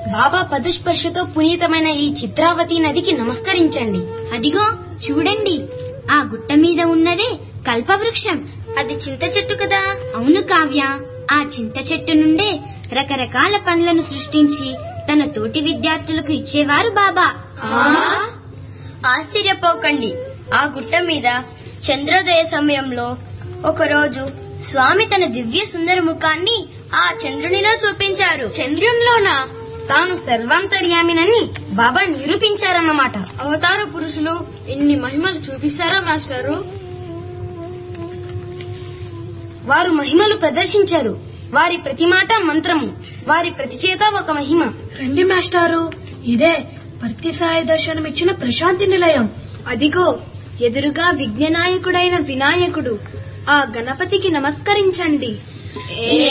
బాబా పదుస్పర్శతో పునీతమైన ఈ చిత్రావతి నదికి నమస్కరించండి అదిగో చూడండి ఆ గుట్ట మీద ఉన్నదే కల్పవృక్షం అది చింత చెట్టు కదా అవును కావ్య ఆ చింత చెట్టు నుండే రకరకాల పండ్లను సృష్టించి తన తోటి విద్యార్థులకు ఇచ్చేవారు బాబా ఆశ్చర్యపోకండి ఆ గుట్ట మీద చంద్రోదయ సమయంలో ఒకరోజు స్వామి తన దివ్య సుందర ముఖాన్ని ఆ చంద్రునిలో చూపించారు చంద్రునిలోనా తాను సర్వాంతర్యామినని బాబా నిరూపించారన్నమాట అవతార పురుషులు ఇన్ని మహిమలు చూపిస్తారా మాస్టారు వారు మహిమలు ప్రదర్శించారు వారి ప్రతి మాట మంత్రము వారి ప్రతి చేత ఒక మహిమ రండి మాస్టారు ఇదే భక్తి సాయి దర్శనం ఇచ్చిన ప్రశాంతి నిలయం అదిగో ఎదురుగా విఘ్ననాయకుడైన వినాయకుడు ఆ గణపతికి నమస్కరించండి